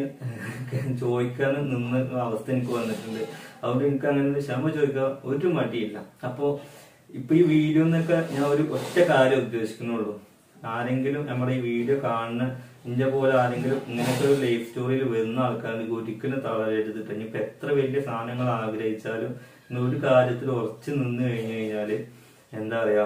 ചോദിക്കാൻ നിന്ന അവസ്ഥ എനിക്ക് വന്നിട്ടുണ്ട് അതുകൊണ്ട് എനിക്ക് അങ്ങനെ ഒരു ക്ഷമ ചോദിക്കാൻ ഒരു മടിയില്ല അപ്പോ ഇപ്പൊ ഈ വീഡിയോ എന്നൊക്കെ ഞാൻ ഒരു ഒറ്റ കാര്യം ഉദ്ദേശിക്കുന്നുള്ളൂ ആരെങ്കിലും നമ്മുടെ ഈ വീഡിയോ കാണുന്ന ഇന്റെ പോലെ ആരെങ്കിലും ഇങ്ങനത്തെ ഒരു ലൈഫ് സ്റ്റോറിയിൽ വരുന്ന ആൾക്കാർക്ക് ഒരിക്കലും തളരരുത് ഇനിയിപ്പോ എത്ര വലിയ സാധനങ്ങൾ ആഗ്രഹിച്ചാലും ഇന്ന് ഒരു കാര്യത്തിൽ ഉറച്ചു നിന്ന് കഴിഞ്ഞു കഴിഞ്ഞാല് എന്താ പറയാ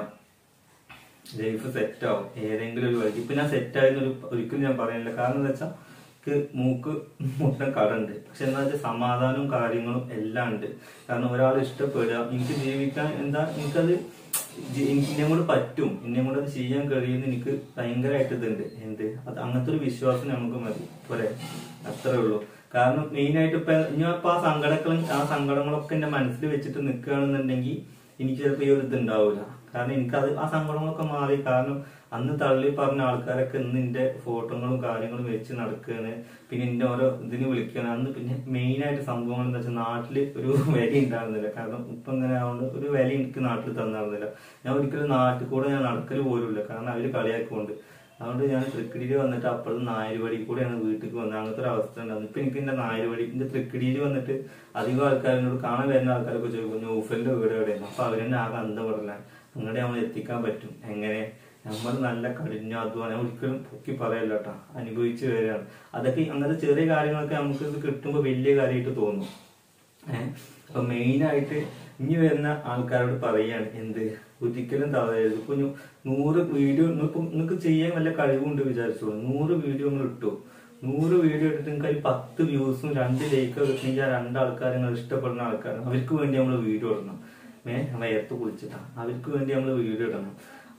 ലൈഫ് സെറ്റ് ആവും ഏതെങ്കിലും ഒരു വഴി ഇപ്പൊ ഞാൻ സെറ്റ് ആയെന്ന് ഒരു ഒരിക്കലും ഞാൻ പറയുന്നില്ല കാരണം എന്താ വെച്ചാൽ എനിക്ക് മൂക്ക് മുട്ടൻ കടണ്ട് പക്ഷെ എന്താ വെച്ചാൽ സമാധാനവും കാര്യങ്ങളും എല്ലാം ഉണ്ട് കാരണം ഒരാൾ ഇഷ്ടപ്പെടുക എനിക്ക് ജീവിക്കാൻ എന്താ എനിക്കത് ജി- എനിക്ക് ഇന്നെ കൂടെ പറ്റും ഇന്നെ കൂടെ അത് ചെയ്യാൻ കഴിയുന്ന എനിക്ക് ഭയങ്കരമായിട്ട് ഇതുണ്ട് എന്ത് അത് അങ്ങനത്തെ ഒരു വിശ്വാസം നമുക്ക് മതി പോരെ അത്രേ ഉള്ളൂ കാരണം മെയിൻ ആയിട്ട് ഇപ്പൊ ഞാൻ ഇപ്പൊ ആ സങ്കടങ്ങളും ആ സങ്കടങ്ങളൊക്കെ എന്റെ മനസ്സിൽ വെച്ചിട്ട് നിൽക്കുകയാണെന്നുണ്ടെങ്കിൽ എനിക്ക് ചിലപ്പോൾ ഈ ഒരു ഇത് ഉണ്ടാവില്ല കാരണം എനിക്കത് ആ സങ്കടങ്ങളൊക്കെ മാറി കാരണം അന്ന് തള്ളി പറഞ്ഞ ആൾക്കാരൊക്കെ ഇന്ന് എന്റെ ഫോട്ടോകളും കാര്യങ്ങളും വെച്ച് നടക്കുകയാണ് പിന്നെ എന്റെ ഓരോ ഇതിന് വിളിക്കുകയാണ് അന്ന് പിന്നെ മെയിൻ ആയിട്ട് സംഭവങ്ങൾ എന്താ വെച്ചാൽ നാട്ടില് ഒരു വില ഉണ്ടായിരുന്നില്ല കാരണം ഇപ്പൊ ഇങ്ങനെ ആവുകൊണ്ട് ഒരു വില എനിക്ക് നാട്ടിൽ തന്നിരുന്നില്ല ഞാൻ ഒരിക്കലും നാട്ടിൽ കൂടെ ഞാൻ നടക്കൽ പോലുമില്ല കാരണം അവര് കളിയാക്കുകൊണ്ട് അതുകൊണ്ട് ഞാൻ തൃക്കിടിയിൽ വന്നിട്ട് അപ്പോഴും നായരുവടി കൂടെയാണ് വീട്ടിൽ വന്നത് അങ്ങനത്തെ ഒരു അവസ്ഥ ഉണ്ടായിരുന്നു ഇപ്പൊ എനിക്ക് എന്റെ നായരുവടി എന്റെ തൃക്കിടിയിൽ വന്നിട്ട് അധികം ആൾക്കാരിനോട് കാണാൻ വരുന്ന ആൾക്കാരൊക്കെ ചോദിക്കും നൂഫലിന്റെ വീട് എവിടെയാണ് അപ്പൊ അവരെന്നെ ആകെ അന്തം പറയില്ല അങ്ങോട്ട് നമ്മൾ എത്തിക്കാൻ പറ്റും എങ്ങനെ നമ്മൾ നല്ല കഠിനാധ്വാനം ഒരിക്കലും പൊക്കി പറയല്ല കേട്ടോ അനുഭവിച്ചു വരികയാണ് അതൊക്കെ അങ്ങനത്തെ ചെറിയ കാര്യങ്ങളൊക്കെ നമുക്ക് ഇത് കിട്ടുമ്പോൾ വലിയ കാര്യമായിട്ട് തോന്നും ഏഹ് അപ്പൊ മെയിൻ ആയിട്ട് ഇനി വരുന്ന ആൾക്കാരോട് പറയാണ് എന്ത് ഒരിക്കലും തളരരുത് ഇപ്പൊ നൂ- നൂറ് വീഡിയോ ഇപ്പൊ നിങ്ങൾക്ക് ചെയ്യാൻ വല്ല കഴിവുണ്ട് വിചാരിച്ചോളൂ നൂറ് വീഡിയോ നിങ്ങൾ ഇട്ടു നൂറ് വീഡിയോ ഇട്ടിട്ട് നിങ്ങൾക്ക് അതിൽ പത്ത് വ്യൂസും രണ്ട് ലൈക്കോ കിട്ടണമെങ്കിൽ ആ രണ്ട് ആൾക്കാർ നിങ്ങൾ ഇഷ്ടപ്പെടുന്ന ആൾക്കാർ അവർക്ക് വേണ്ടി നമ്മൾ വീഡിയോ ഇടണം ഏഹ് വയർത്ത് കുളിച്ചിട്ടാ അവർക്ക് വേണ്ടി നമ്മൾ വീഡിയോ ഇടണം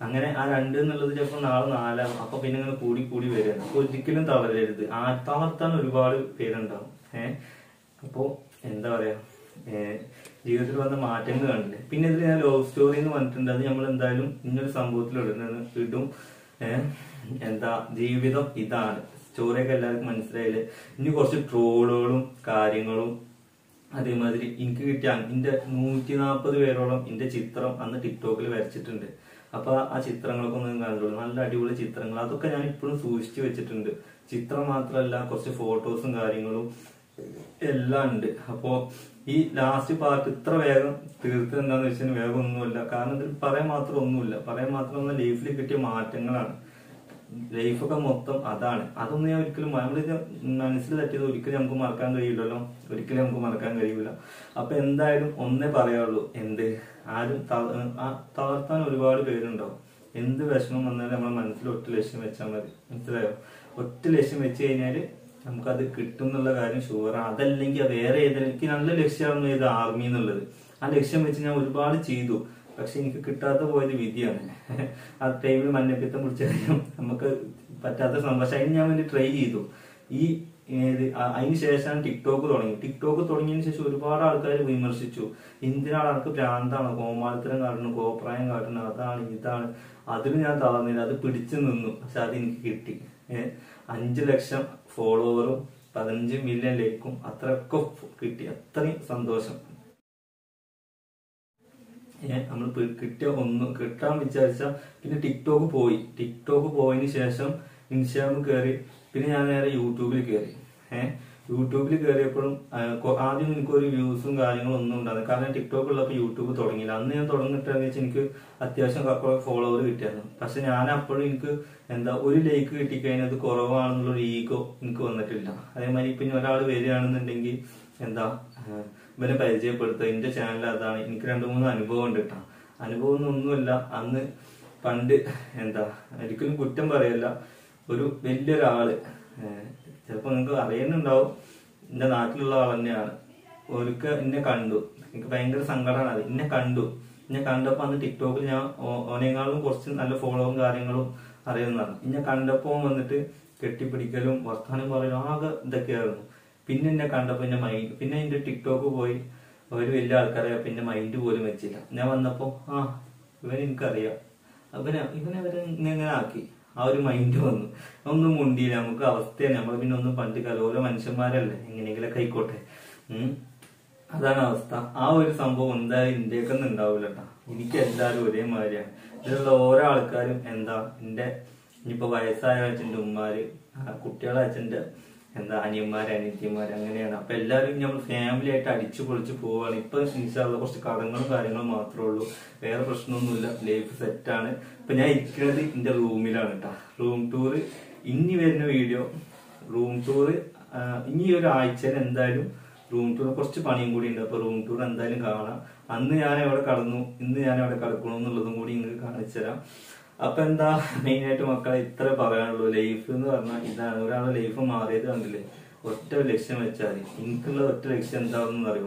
അങ്ങനെ ആ രണ്ട് എന്നുള്ളത് ചിലപ്പോൾ നാളെ നാലാവും അപ്പൊ പിന്നെ ഇങ്ങനെ കൂടി കൂടി വരികയാണ് അപ്പൊ ഒരിക്കലും തളരരുത് ആ തളർത്താൻ ഒരുപാട് പേരുണ്ടാവും ഏഹ് അപ്പോ എന്താ പറയാ ഏഹ് ജീവിതത്തിൽ വന്ന മാറ്റങ്ങൾ കണ്ടില്ലേ പിന്നെ ഇതിൽ ഞാൻ ലവ് സ്റ്റോറി എന്ന് പറഞ്ഞിട്ടുണ്ട് അത് നമ്മൾ എന്തായാലും ഇന്നൊരു സംഭവത്തിൽ ഇടുന്നത് ഇടും ഏഹ് എന്താ ജീവിതം ഇതാണ് സ്റ്റോറിയൊക്കെ എല്ലാവർക്കും മനസ്സിലായില്ലേ ഇനി കുറച്ച് ട്രോളുകളും കാര്യങ്ങളും അതേമാതിരി എനിക്ക് കിട്ടിയ എന്റെ നൂറ്റി നാൽപ്പത് പേരോളം എന്റെ ചിത്രം അന്ന് ടിക്ടോക്കിൽ വരച്ചിട്ടുണ്ട് അപ്പൊ ആ ചിത്രങ്ങളൊക്കെ ഒന്ന് കണ്ടോളൂ നല്ല അടിപൊളി ചിത്രങ്ങൾ അതൊക്കെ ഞാൻ ഇപ്പോഴും സൂക്ഷിച്ചു വെച്ചിട്ടുണ്ട് ചിത്രം മാത്രമല്ല കുറച്ച് ഫോട്ടോസും കാര്യങ്ങളും എല്ലാം ഉണ്ട് അപ്പോ ഈ ലാസ്റ്റ് പാർട്ട് ഇത്ര വേഗം തീർത്ത് എന്താന്ന് വെച്ചാൽ വേഗം ഒന്നുമില്ല കാരണം ഇതിൽ പറയാൻ മാത്രം ഒന്നുമില്ല പറയാൻ മാത്രം ഒന്നും ലൈഫിൽ കിട്ടിയ മാറ്റങ്ങളാണ് ലൈഫൊക്കെ മൊത്തം അതാണ് അതൊന്നും ഞാൻ ഒരിക്കലും നമ്മളിത് മനസ്സിൽ തട്ടിയത് ഒരിക്കലും നമുക്ക് മറക്കാൻ കഴിയില്ലല്ലോ ഒരിക്കലും നമുക്ക് മറക്കാൻ കഴിയില്ല അപ്പൊ എന്തായാലും ഒന്നേ പറയാനുള്ളൂ എന്ത് ആരും ത- ആ തളർത്താൻ ഒരുപാട് പേരുണ്ടാവും എന്ത് വിഷമം വന്നാലും നമ്മുടെ മനസ്സിൽ ഒറ്റ ലക്ഷ്യം വെച്ചാൽ മതി മനസ്സിലായോ ഒറ്റ ലക്ഷ്യം വെച്ച് കഴിഞ്ഞാല് നമുക്കത് കിട്ടും എന്നുള്ള കാര്യം ഷുവറാണ് അതല്ലെങ്കിൽ വേറെ ഏതെങ്കിലും എനിക്ക് നല്ല ലക്ഷ്യമായിരുന്നു ഇത് ആർമി എന്നുള്ളത് ആ ലക്ഷ്യം വെച്ച് ഞാൻ ഒരുപാട് ചെയ്തു പക്ഷെ എനിക്ക് കിട്ടാത്ത പോയത് വിധിയാണ് ആ ടൈമിൽ മഞ്ഞപ്പിത്തം പിടിച്ച കാര്യം നമുക്ക് പറ്റാത്ത സംഭവം പക്ഷെ അതിന് ഞാൻ വേണ്ടി ട്രൈ ചെയ്തു ഈ ഏത് ആ- അതിന് ശേഷമാണ് ടിക്ടോക്ക് തുടങ്ങി ടിക്ടോക്ക് തുടങ്ങിയതിന് ശേഷം ഒരുപാട് ആൾക്കാർ വിമർശിച്ചു എന്തിനാണ് ആൾക്ക് ഭ്രാന്താണ് കോമാളിത്തരം കാട്ടുന്നു കോപ്രായം കാട്ടുന്നു അതാണ് ഇതാണ് അതിന് ഞാൻ തളർന്നില്ല അത് പിടിച്ചു നിന്നു പക്ഷെ അത് എനിക്ക് കിട്ടി ഏഹ് അഞ്ചു ലക്ഷം ഫോളോവറും പതിനഞ്ച് മില്യൺ ലൈക്കും അത്രയൊക്കെ കിട്ടി അത്രയും സന്തോഷം നമ്മൾ കിട്ടിയ ഒന്നും കിട്ടാൻ വിചാരിച്ച പിന്നെ ടിക്ടോക്ക് പോയി ടിക്ടോക്ക് പോയതിന് ശേഷം ഇൻസ്റ്റാഗ്രാമിൽ കയറി പിന്നെ ഞാൻ നേരെ യൂട്യൂബിൽ കയറി ഏഹ് യൂട്യൂബിൽ കയറിയപ്പോഴും ആ, കൊ- ആദ്യം എനിക്കൊരു വ്യൂസും കാര്യങ്ങളും ഒന്നും ഉണ്ടായിരുന്നു കാരണം ടിക്ടോക്ക് ഉള്ളപ്പോൾ യൂട്യൂബ് തുടങ്ങിയില്ല അന്ന് ഞാൻ തുടങ്ങിയിട്ടാന്ന് വെച്ചാൽ എനിക്ക് അത്യാവശ്യം കുറെ ഫോളോവർ കിട്ടിയായിരുന്നു പക്ഷെ ഞാൻ അപ്പോഴും എനിക്ക് എന്താ ഒരു ലൈക്ക് കിട്ടിക്കഴിഞ്ഞാൽ അത് കുറവാണെന്നുള്ളൊരു ഈഗോ എനിക്ക് വന്നിട്ടില്ല അതേമാതിരി ഇപ്പൊ ഇനി ഒരാൾ വരികയാണെന്നുണ്ടെങ്കിൽ എന്താ ആ, ഇവനെ പരിചയപ്പെടുത്തുക എന്റെ ചാനൽ അതാണ് എനിക്ക് രണ്ട് മൂന്ന് അനുഭവം ഉണ്ട് കേട്ടോ അനുഭവം ഒന്നുമില്ല അന്ന് പണ്ട് എന്താ ഒരിക്കലും കുറ്റം പറയല്ല ഒരു വലിയൊരാള് ഏഹ് ചിലപ്പോ നിങ്ങൾക്ക് അറിയുന്നുണ്ടാവും എന്റെ നാട്ടിലുള്ള ആൾ തന്നെയാണ് ഒരിക്കൽ എന്നെ കണ്ടു എനിക്ക് ഭയങ്കര സങ്കടമാണ് അത് എന്നെ കണ്ടു എന്നെ കണ്ടപ്പോ അന്ന് ടിക്ടോക്കിൽ ഞാൻ ഓ- ഓനേക്കാളും കുറച്ച് നല്ല ഫോളോവും കാര്യങ്ങളും അറിയുന്നതാണ് എന്നെ കണ്ടപ്പോ ഓൻ വന്നിട്ട് കെട്ടിപ്പിടിക്കലും വർത്താനം പറയലും ആകെ ഇതൊക്കെയായിരുന്നു പിന്നെ എന്നെ കണ്ടപ്പോ എന്റെ മൈൻഡ് പിന്നെ എന്റെ ടിക്ടോക്ക് പോയി ഒരു വലിയ ആൾക്കാരെ പിന്നെ മൈൻഡ് പോലും വെച്ചില്ല ഞാൻ വന്നപ്പോ ആ ഇവൻ എനിക്കറിയാം അവനെ ഇവനെ അവരെ ഇങ്ങനെ ആക്കി ആ ഒരു മൈൻഡ് വന്നു ഒന്നും മുണ്ടിയില്ല നമുക്ക് അവസ്ഥയാണ് നമ്മൾ പിന്നെ ഒന്നും പണ്ട് കാലം ഓരോ മനുഷ്യന്മാരല്ലേ എങ്ങനെയെങ്കിലൊക്കെ ആയിക്കോട്ടെ ഉം. അതാണ് അവസ്ഥ ആ ഒരു സംഭവം എന്തായാലും ഇന്ത്യക്കൊന്നും ഉണ്ടാവില്ല കേട്ടോ എനിക്ക് എല്ലാവരും ഒരേ മാതിരിയാണ് ഇതിലുള്ള ഓരോ ആൾക്കാരും എന്താ എന്റെ ഇനിയിപ്പോ വയസ്സായ അച്ഛന്റെ ഉമ്മാര് ആ കുട്ടികളെ അച്ഛന്റെ എന്താ അനിയന്മാര് അനിയത്തിമാര് അങ്ങനെയാണ് അപ്പൊ എല്ലാവരും നമ്മൾ ഫാമിലി ആയിട്ട് അടിച്ചു പൊളിച്ച് പോവാണ് ഇപ്പൊ ഇൻഷാള്ള കുറച്ച് കടങ്ങളും കാര്യങ്ങളും മാത്രമേ ഉള്ളൂ വേറെ പ്രശ്നമൊന്നുമില്ല ലൈഫ് സെറ്റാണ് ഇപ്പൊ ഞാൻ ഇരിക്കുന്നത് എന്റെ റൂമിലാണ് കേട്ടോ റൂം ടൂർ ഇനി വരുന്ന വീഡിയോ റൂം ടൂർ ഇനി ഒരു ആഴ്ചയിൽ എന്തായാലും റൂം ടൂർ കുറച്ച് പണിയും കൂടി ഉണ്ട് അപ്പൊ റൂം ടൂർ എന്തായാലും കാണാം അന്ന് ഞാൻ എവിടെ കടന്നു ഇന്ന് ഞാൻ എവിടെ കടക്കണു എന്നുള്ളതും കൂടി നിങ്ങൾക്ക് കാണിച്ചു തരാം അപ്പൊ എന്താ മെയിൻ ആയിട്ട് മക്കളെ ഇത്ര പറയാനുള്ളൂ ലൈഫ് എന്ന് പറഞ്ഞാൽ ഇതാണ് ഒരാളുടെ ലൈഫ് മാറിയത് കണ്ടില്ലേ ഒറ്റ ലക്ഷ്യം വെച്ചാൽ മതി എനിക്കുള്ള ഒറ്റ ലക്ഷ്യം എന്താണെന്ന് അറിയോ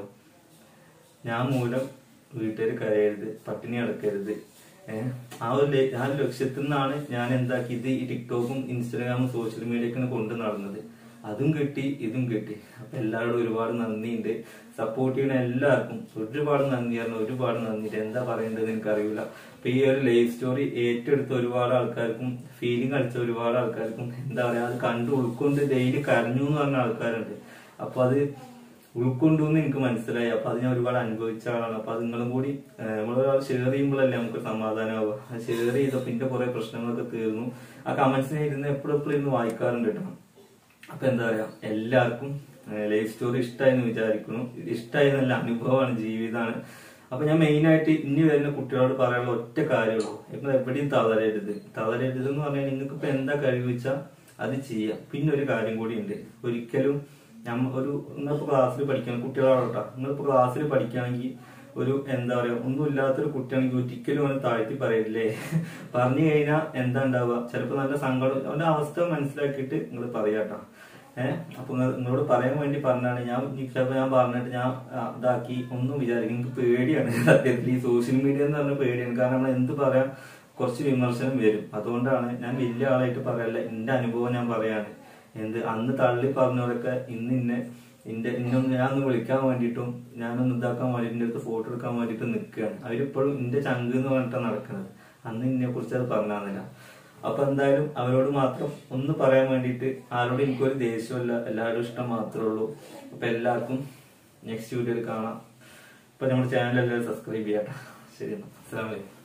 ഞാൻ മൂലം വീട്ടുകാർ കരയരുത് പട്ടിണി അടക്കരുത് ഏഹ് ആ ഒരു ല- ആ ഒരു ലക്ഷ്യത്തിൽ നിന്നാണ് ഞാൻ എന്താക്കി ഇത് ഈ ടിക്ടോക്കും ഇൻസ്റ്റാഗ്രാമും സോഷ്യൽ മീഡിയക്കാണ് കൊണ്ട് നടന്നത് അതും കിട്ടി ഇതും കിട്ടി അപ്പൊ എല്ലാവരോടും ഒരുപാട് നന്ദിയുണ്ട് സപ്പോർട്ട് ചെയ്യുന്ന എല്ലാവർക്കും ഒരുപാട് നന്ദിയാണ് ഒരുപാട് നന്ദിയുണ്ട് എന്താ പറയേണ്ടത് എനിക്കറിയില്ല അപ്പൊ ഈ ഒരു ലൈഫ് സ്റ്റോറി ഏറ്റെടുത്ത ഒരുപാട് ആൾക്കാർക്കും ഫീലിംഗ് കളിച്ച ഒരുപാട് ആൾക്കാർക്കും എന്താ പറയാ അത് കണ്ടു ഉൾക്കൊണ്ട് ഡെയിലി കരഞ്ഞു എന്ന് പറഞ്ഞ ആൾക്കാരുണ്ട് അപ്പൊ അത് ഉൾക്കൊണ്ടു എന്ന് എനിക്ക് മനസ്സിലായി അപ്പൊ അത് ഞാൻ ഒരുപാട് അനുഭവിച്ച ആളാണ് അപ്പൊ അത് നിങ്ങളും കൂടി നമ്മളൊരാൾ ഷെയർ ചെയ്യുമ്പോഴല്ലേ നമുക്ക് സമാധാനമാവുക അത് ഷെയർ ചെയ്തപ്പോ എന്റെ കുറെ പ്രശ്നങ്ങളൊക്കെ തീർന്നു ആ കമന്റ്സിനെ ഇരുന്ന് എപ്പോഴും എപ്പോഴും ഇരുന്ന് വായിക്കാറുണ്ട് കേട്ടോ അപ്പൊ എന്താ പറയാ എല്ലാവർക്കും ലൈഫ് സ്റ്റോറി ഇഷ്ടമായി എന്ന് വിചാരിക്കുന്നു ഇഷ്ടമായി നല്ല അനുഭവമാണ് ജീവിതമാണ് അപ്പൊ ഞാൻ മെയിൻ ആയിട്ട് ഇനി വരുന്ന കുട്ടികളോട് പറയാനുള്ള ഒറ്റ കാര്യമുള്ളൂ ഇപ്പൊ എവിടെയും തളരരുത് തളരരുത് എന്ന് പറഞ്ഞാൽ നിങ്ങൾക്ക് ഇപ്പൊ എന്താ കഴിവ് വെച്ചാൽ അത് ചെയ്യാം പിന്നെ ഒരു കാര്യം കൂടി ഉണ്ട് ഒരിക്കലും നമ്മ ഒരു നിങ്ങളിപ്പോ ക്ലാസ്സിൽ പഠിക്കണം കുട്ടികളോട്ടോ നിങ്ങളിപ്പോ ക്ലാസ്സിൽ പഠിക്കുകയാണെങ്കിൽ ഒരു എന്താ പറയാ ഒന്നും ഇല്ലാത്തൊരു കുട്ടിയാണെങ്കിൽ ഒരിക്കലും അവനെ താഴ്ത്തി പറയില്ലേ പറഞ്ഞു കഴിഞ്ഞാൽ എന്താ ഉണ്ടാവുക ചിലപ്പോ നല്ല സങ്കടം അവന്റെ അവസ്ഥ മനസ്സിലാക്കിയിട്ട് നിങ്ങൾ പറയാട്ടോ ഏഹ് അപ്പൊ നിങ്ങ- നിങ്ങളോട് പറയാൻ വേണ്ടി പറഞ്ഞാണ് ഞാൻ ചിലപ്പോ ഞാൻ പറഞ്ഞിട്ട് ഞാൻ ആ, ഇതാക്കി ഒന്നും വിചാരിക്കും എനിക്ക് പേടിയാണ് സത്യത്തിൽ ഈ സോഷ്യൽ മീഡിയ എന്ന് പറഞ്ഞ പേടിയാണ് കാരണം നമ്മൾ എന്ത് പറയാം കുറച്ച് വിമർശനം വരും അതുകൊണ്ടാണ് ഞാൻ വലിയ ആളായിട്ട് പറയല്ല എന്റെ അനുഭവം ഞാൻ പറയാണ് എന്ത് അന്ന് തള്ളി പറഞ്ഞവരൊക്കെ ഇന്ന് ഇന്നെ എന്റെ ഇന്നൊന്ന് ഞാൻ ഒന്ന് വിളിക്കാൻ വേണ്ടിയിട്ടും ഞാനൊന്ന് ഇതാക്കാൻ വേണ്ടിട്ട് എന്റെ അടുത്ത് ഫോട്ടോ എടുക്കാൻ വേണ്ടിയിട്ട് നിൽക്കുകയാണ് അവരിപ്പോഴും എന്റെ ചങ്ക് എന്ന് പറഞ്ഞിട്ടാണ് നടക്കുന്നത് അന്ന് ഇതിനെ കുറിച്ച് അത് പറഞ്ഞില്ല അപ്പൊ എന്തായാലും അവരോട് മാത്രം ഒന്ന് പറയാൻ വേണ്ടിയിട്ട് ആരോടും എനിക്കൊരു ദേഷ്യമല്ല എല്ലാവരും ഇഷ്ടം മാത്രമേ ഉള്ളൂ അപ്പൊ എല്ലാവർക്കും നെക്സ്റ്റ് വീഡിയോയിൽ കാണാം ഇപ്പൊ നമ്മുടെ ചാനൽ എല്ലാവരും സബ്സ്ക്രൈബ് ചെയ്യാം ശരി അസ്സാം വലൈക്കും